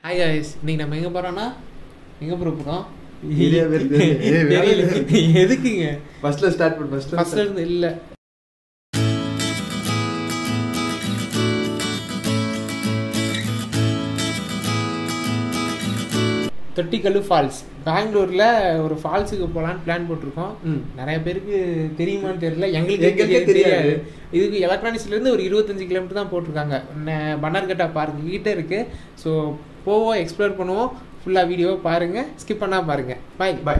Hi guys இன்னைக்கு நம்ம எங்கே போகிறோம்னா எங்கே போகிற போகிறோம் இதே பேர் தெரியல. ஏய், வேலை தெரியல எதுக்குங்க ஃபர்ஸ்ட்ல ஸ்டார்ட் பண்ணு ஃபர்ஸ்ட் ஃபர்ஸ்ட்ல இருந்து இல்லை தொட்டிக்கல்லு ஃபால்ஸ் பெங்களூரில் ஒரு ஃபால்ஸுக்கு போகலான்னு பிளான் போட்டிருக்கோம் ம். நிறைய பேருக்கு தெரியுமான்னு தெரியல எங்களுக்கே எங்களுக்கே தெரியாது தெரியாது. இதுக்கு எலக்ட்ரானிக்ஸ்லேருந்து ஒரு இருபத்தஞ்சு கிலோமீட்டர் தான் போட்டிருக்காங்க ந- பன்னார்கட்டா பார்க் கிட்டே இருக்குது ஸோ போவோம் எக்ஸ்ப்ளோர் பண்ணுவோம் ஃபுல்லாக வீடியோவை பாருங்கள் ஸ்கிப் பண்ணால் பாருங்கள் பாய் பாய்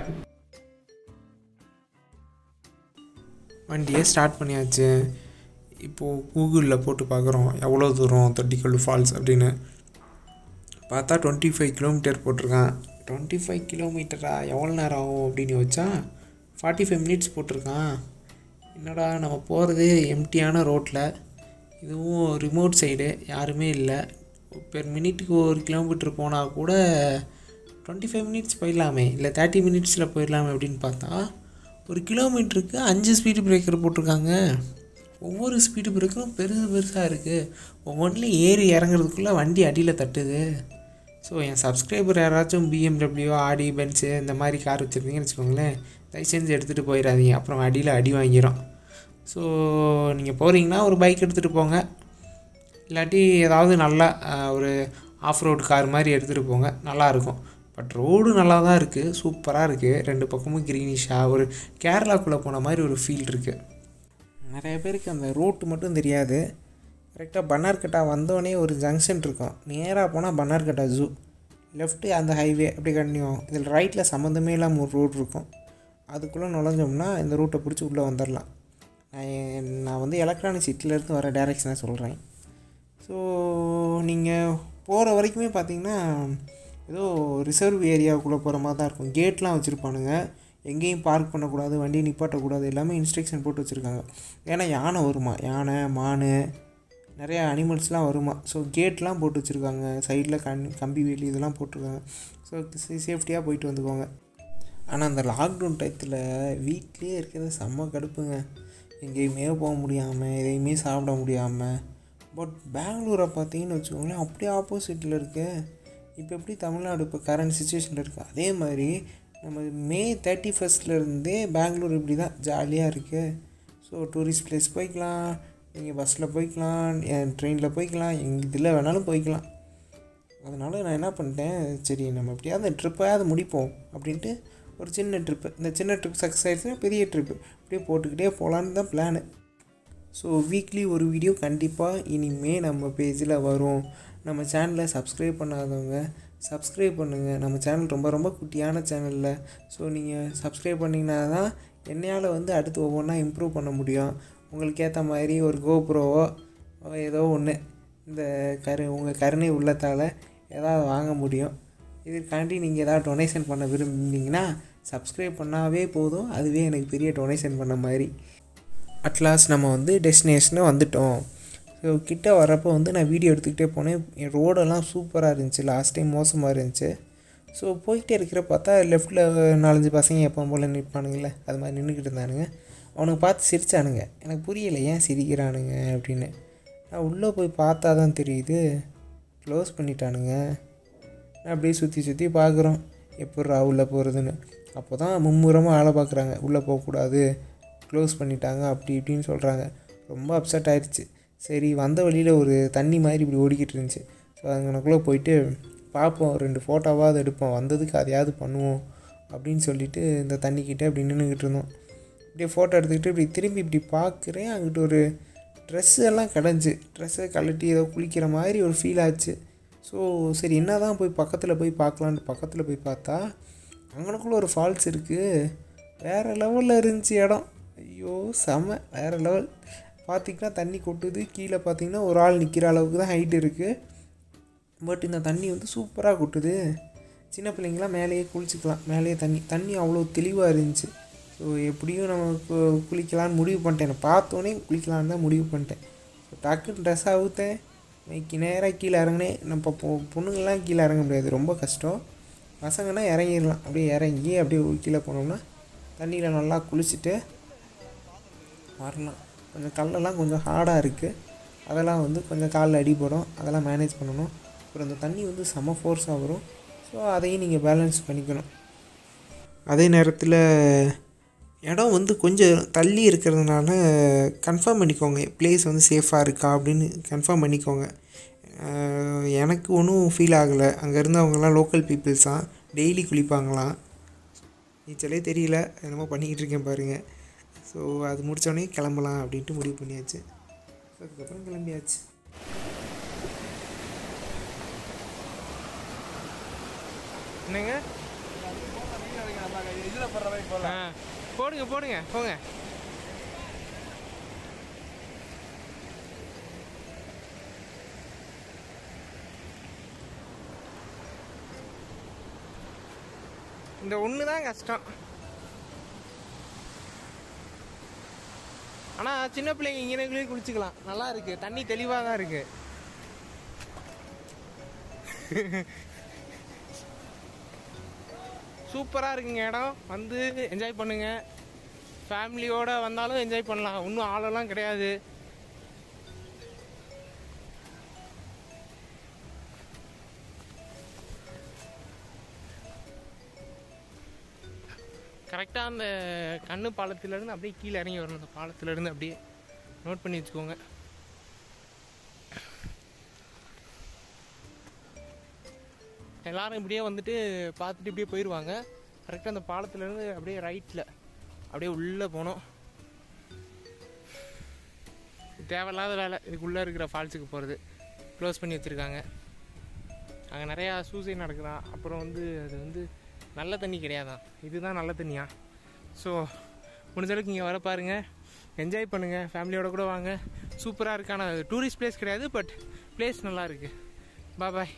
வண்டியை ஸ்டார்ட் பண்ணியாச்சு இப்போது கூகுளில் போட்டு பார்க்குறோம் எவ்வளோ தூரம் தொட்டிக்கல் ஃபால்ஸ் அப்படின்னு பார்த்தா டுவெண்ட்டி ஃபைவ் கிலோமீட்டர் போட்டிருக்கான் டுவெண்ட்டி ஃபைவ் கிலோமீட்டரா எவ்வளோ நேரம் ஆகும் அப்படின்னு வச்சா ஃபார்ட்டி ஃபைவ் மினிட்ஸ் போட்டிருக்கான் என்னடா நம்ம போகிறது எம்டியான ரோட்டில் இதுவும் ரிமோட் சைடு யாருமே இல்லை பெர் மினிட்டுக்கு ஒரு கிலோமீட்டர் போனால் கூட டுவெண்ட்டி ஃபைவ் மினிட்ஸ் போயிடலாமே இல்லை தேர்ட்டி மினிட்ஸில் போயிடலாமே அப்படின்னு பார்த்தா ஒரு கிலோமீட்டருக்கு அஞ்சு ஸ்பீடு பிரேக்கர் போட்டிருக்காங்க ஒவ்வொரு ஸ்பீடு பிரேக்கரும் பெருசு பெருசாக இருக்குது ஒவ்வொன்றிலையும் ஏறி இறங்குறதுக்குள்ளே வண்டி அடியில் தட்டுது ஸோ என் சப்ஸ்கிரைபர் யாராச்சும் பிஎம்டபிள்யூ ஆடி பென்ஸு இந்த மாதிரி கார் வச்சுருந்தீங்கன்னு வச்சுக்கோங்களேன் தயவு செஞ்சு எடுத்துகிட்டு போயிடாதீங்க அப்புறம் அடியில் அடி வாங்கிடும் ஸோ நீங்கள் போகிறீங்கன்னா ஒரு பைக் எடுத்துகிட்டு போங்க இல்லாட்டி ஏதாவது நல்லா அஹ், ஒரு ஆஃப் ரோடு கார் மாதிரி எடுத்துகிட்டு போங்க நல்லாயிருக்கும் பட் ரோடு நல்லா தான் இருக்குது சூப்பராக இருக்குது ரெண்டு பக்கமும் க்ரீனிஷாக ஒரு கேரளாக்குள்ளே போன மாதிரி ஒரு ஃபீல் இருக்குது நிறைய பேருக்கு அந்த ரூட் மட்டும் தெரியாது கரெக்டாக பன்னார்கட்டா வந்தோடனே ஒரு ஜங்ஷன் இருக்கும் நேராக போனால் பன்னார்கட்டா ஜூ லெஃப்ட்டு அந்த ஹைவே அப்படி கண்டினியூ இதில் ரைட்டில் சம்மந்தமே இல்லாமல் ஒரு ரோடு இருக்கும் அதுக்குள்ளே நுழைஞ்சோம்னா இந்த ரூட்டை பிடிச்சி உள்ளே வந்துடலாம் நான் என்- நான் வந்து எலக்ட்ரானிக் சிட்டிலேருந்து வர டைரெக்ஷனை சொல்கிறேன் ஸோ நீங்கள் போகிற வரைக்குமே பார்த்தீங்கன்னா ஏதோ ரிசர்வ் ஏரியாவுக்குள்ளே போகிற மாதிரி தான் இருக்கும் கேட்லாம் வச்சுருப்பானுங்க எங்கேயும் பார்க் பண்ணக்கூடாது வண்டியை நிப்பாட்டக்கூடாது எல்லாமே இன்ஸ்ட்ரக்ஷன் போட்டு வச்சுருக்காங்க ஏன்னா யானை வருமா யானை மான் நிறைய அனிமல்ஸ்லாம் வருமா ஸோ கேட்லாம் போட்டு வச்சுருக்காங்க சைடில் கண் கம்பி வேலி இதெல்லாம் போட்டிருக்காங்க ஸோ சேஃப்டியாக போயிட்டு வந்துக்கோங்க ஆனால் அந்த லாக்டவுன் டயத்தில் வீட்லேயே இருக்கிறது செம்ம கடுப்புங்க எங்கேயுமே போக முடியாமல் எதையுமே சாப்பிட முடியாமல் பட் பெங்களூரை பார்த்தீங்கன்னு வச்சுக்கோங்களேன் அப்படியே ஆப்போசிட்டில் இருக்கு இப்போ எப்படி தமிழ்நாடு இப்போ கரண்ட் சுச்சுவேஷனில் இருக்குது அதே மாதிரி நம்ம மே தேர்ட்டி ஃபஸ்ட்லேருந்தே பெங்களூர் இப்படி தான் ஜாலியாக இருக்குது ஸோ டூரிஸ்ட் பிளேஸ் போய்க்கலாம் நீங்கள் பஸ்ஸில் போய்க்கலாம் ட்ரெயினில் போய்க்கலாம் எங்க இதில் வேணாலும் போய்க்கலாம் அதனால் நான் என்ன பண்ணிட்டேன் சரி நம்ம எப்படியாவது ட்ரிப்பையாவது முடிப்போம் அப்படின்ட்டு ஒரு சின்ன ட்ரிப்பு இந்த சின்ன ட்ரிப் சக்ஸஸ் ஆயிடுச்சுன்னா பெரிய ட்ரிப்பு அப்படியே போட்டுக்கிட்டே போகலான்னு தான் பிளானு ஸோ வீக்லி ஒரு வீடியோ கண்டிப்பாக இனிமே நம்ம பேஜில் வரும் நம்ம சேனலை சப்ஸ்கிரைப் பண்ணாதவங்க சப்ஸ்கிரைப் பண்ணுங்கள் நம்ம சேனல் ரொம்ப ரொம்ப குட்டியான சேனலில் ஸோ நீங்கள் சப்ஸ்கிரைப் பண்ணிங்கன்னா தான் என்னையால் வந்து அடுத்து ஒவ்வொன்றா இம்ப்ரூவ் பண்ண முடியும் உங்களுக்கு ஏற்ற மாதிரி ஒரு கோப்ரோவோ ஏதோ ஒன்று இந்த கரு உங்கள் கருணை உள்ளத்தால் ஏதாவது வாங்க முடியும் இதுக்காண்டி நீங்கள் ஏதாவது டொனேஷன் பண்ண விரும்புனீங்கன்னா சப்ஸ்கிரைப் பண்ணாவே போதும் அதுவே எனக்கு பெரிய டொனேஷன் பண்ண மாதிரி அட்லாஸ்ட் நம்ம வந்து டெஸ்டினேஷனை வந்துட்டோம் ஸோ கிட்ட வரப்போ வந்து நான் வீடியோ எடுத்துக்கிட்டே போனேன் என் ரோடெல்லாம் சூப்பராக இருந்துச்சு லாஸ்ட் டைம் மோசமாக இருந்துச்சு ஸோ போய்கிட்டே இருக்கிற பார்த்தா லெஃப்ட்டில் நாலஞ்சு பசங்க எப்போ போல் நிற்பானுங்களே அது மாதிரி நின்றுக்கிட்டு இருந்தானுங்க அவனுக்கு பார்த்து சிரிச்சானுங்க எனக்கு புரியலை ஏன் சிரிக்கிறானுங்க அப்படின்னு நான் உள்ளே போய் பார்த்தா தான் தெரியுது க்ளோஸ் பண்ணிட்டானுங்க நான் அப்படியே சுற்றி சுற்றி பார்க்குறோம் எப்பட்றா உள்ளே போகிறதுன்னு அப்போ தான் மும்முரமாக ஆளை பார்க்குறாங்க உள்ளே போகக்கூடாது க்ளோஸ் பண்ணிட்டாங்க அப்படி இப்படின்னு சொல்கிறாங்க ரொம்ப அப்செட் ஆயிடுச்சு சரி வந்த வழியில் ஒரு தண்ணி மாதிரி இப்படி ஓடிக்கிட்டு இருந்துச்சு ஸோ அங்கனக்குள்ளே போயிட்டு பார்ப்போம் ரெண்டு ஃபோட்டோவாவது எடுப்போம் வந்ததுக்கு அதையாவது பண்ணுவோம் அப்படின்னு சொல்லிட்டு இந்த தண்ணிக்கிட்ட இப்படி நின்றுக்கிட்டு இருந்தோம் இப்படியே ஃபோட்டோ எடுத்துக்கிட்டு இப்படி திரும்பி இப்படி பார்க்குறேன் அங்கிட்டு ஒரு ட்ரெஸ்ஸு எல்லாம் கிடஞ்சி ட்ரெஸ்ஸை கழட்டி ஏதோ குளிக்கிற மாதிரி ஒரு ஃபீல் ஆச்சு ஸோ சரி என்ன தான் போய் பக்கத்தில் போய் பார்க்கலான்ட்டு பக்கத்தில் போய் பார்த்தா அங்கனக்குள்ளே ஒரு ஃபால்ஸ் இருக்குது வேறு லெவலில் இருந்துச்சு இடம் ஐயோ செம வேறு லெவல் பார்த்திங்கன்னா தண்ணி கொட்டுது கீழே பார்த்தீங்கன்னா ஒரு ஆள் நிற்கிற அளவுக்கு தான் ஹைட் இருக்குது பட் இந்த தண்ணி வந்து சூப்பராக கொட்டுது சின்ன பிள்ளைங்களாம் மேலேயே குளிச்சுக்கலாம் மேலேயே தண்ணி தண்ணி அவ்வளோ தெளிவாக இருந்துச்சு ஸோ எப்படியும் நம்ம கு- குளிக்கலான்னு முடிவு பண்ணிட்டேன் நான் பார்த்தோன்னே குளிக்கலான்னு தான் முடிவு பண்ணிட்டேன் ஸோ டக்குன்னு ட்ரெஸ் அவுத்தேன் இன்னைக்கு நேராக கீழே இறங்கினேன் நம்ம பொ பொண்ணுங்கள்லாம் கீழே இறங்க முடியாது ரொம்ப கஷ்டம் பசங்கன்னா இறங்கிடலாம் அப்படியே இறங்கி அப்படியே கீழே போனோம்னா தண்ணியில் நல்லா குளிச்சுட்டு வரலாம் கொஞ்சம் கல்லெல்லாம் கொஞ்சம் ஹார்டாக இருக்குது அதெல்லாம் வந்து கொஞ்சம் காலில் அடிபடும் அதெல்லாம் மேனேஜ் பண்ணணும் அப்புறம் இந்த தண்ணி வந்து செம ஃபோர்ஸாக வரும் ஸோ அதையும் நீங்கள் பேலன்ஸ் பண்ணிக்கணும் அதே நேரத்தில் இடம் வந்து கொஞ்சம் தள்ளி இருக்கிறதுனால கன்ஃபார்ம் பண்ணிக்கோங்க பிளேஸ் வந்து சேஃபாக இருக்கா அப்படின்னு கன்ஃபார்ம் பண்ணிக்கோங்க அஹ் எனக்கு ஒன்றும் ஃபீல் ஆகலை அங்கே இருந்தவங்கலாம் லோக்கல் பீப்புள்ஸ் தான் டெய்லி குளிப்பாங்களாம் நீச்சலே தெரியல என்னமோ பண்ணிக்கிட்டு இருக்கேன் பாருங்கள் ஸோ அது முடித்தோடனே கிளம்பலாம் அப்படின்ட்டு முடிவு பண்ணியாச்சு அதுக்கப்புறம் கிளம்பியாச்சு என்னங்க ஆ போடுங்க போடுங்க போங்க இந்த ஒன்று தான் கஷ்டம் ஆனால் சின்ன பிள்ளைங்க இங்கே குளிச்சுக்கலாம் நல்லா இருக்கு தண்ணி தெளிவாக தான் இருக்கு சூப்பராக இருக்குங்க இடம் வந்து என்ஜாய் பண்ணுங்க ஃபேமிலியோட வந்தாலும் என்ஜாய் பண்ணலாம் ஒன்றும் ஆளெல்லாம் கிடையாது கரெக்டாக அந்த கண்ணு பாலத்திலேருந்து அப்படியே கீழே இறங்கி வரணும் அந்த பாலத்திலேருந்து அப்படியே நோட் பண்ணி வச்சுக்கோங்க எல்லாரும் இப்படியே வந்துட்டு பார்த்துட்டு இப்படியே போயிடுவாங்க கரெக்டாக அந்த பாலத்திலேருந்து அப்படியே ரைட்டில் அப்படியே உள்ளே போனோம் தேவையில்லாத வேலை இதுக்குள்ளே இருக்கிற ஃபால்ஸுக்கு போகிறது க்ளோஸ் பண்ணி வச்சுருக்காங்க அங்கே நிறையா சூசைட் நடக்குதான் அப்புறம் வந்து அது வந்து நல்ல தண்ணி கிடையாதான் இதுதான் நல்ல தண்ணியா ஸோ முடிஞ்ச அளவுக்கு இங்கே வர பாருங்க என்ஜாய் பண்ணுங்கள் ஃபேமிலியோட கூட வாங்க சூப்பராக இருக்கான டூரிஸ்ட் பிளேஸ் கிடையாது பட் பிளேஸ் நல்லா இருக்குது பாய்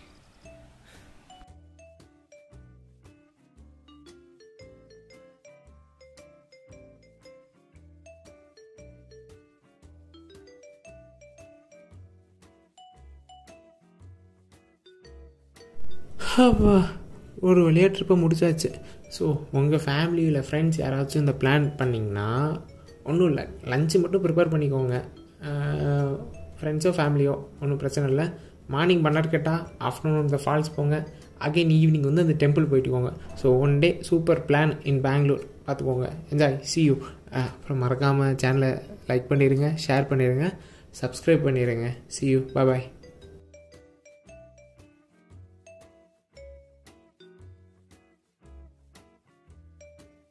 அப்பா ஒரு வழியாக ட்ரிப்பை முடிச்சாச்சு ஸோ உங்கள் ஃபேமிலியில் ஃப்ரெண்ட்ஸ் யாராச்சும் இந்த பிளான் பண்ணிங்கன்னா ஒன்றும் இல்லை லஞ்சு மட்டும் ப்ரிப்பேர் பண்ணிக்கோங்க ஃப்ரெண்ட்ஸோ ஃபேமிலியோ ஒன்றும் பிரச்சனை இல்லை மார்னிங் பண்ணார்கட்டா ஆஃப்டர்நூன் இந்த ஃபால்ஸ் போங்க அகைன் ஈவினிங் வந்து அந்த டெம்பிள் போயிட்டுக்கோங்க so one day super plan in Bangalore பார்த்துக்கோங்க என்ஜாய் சி யூ அப்புறம் மறக்காமல் சேனலை லைக் பண்ணிடுங்க ஷேர் பண்ணிடுங்க சப்ஸ்கிரைப் பண்ணிடுங்க சி யூ பாய்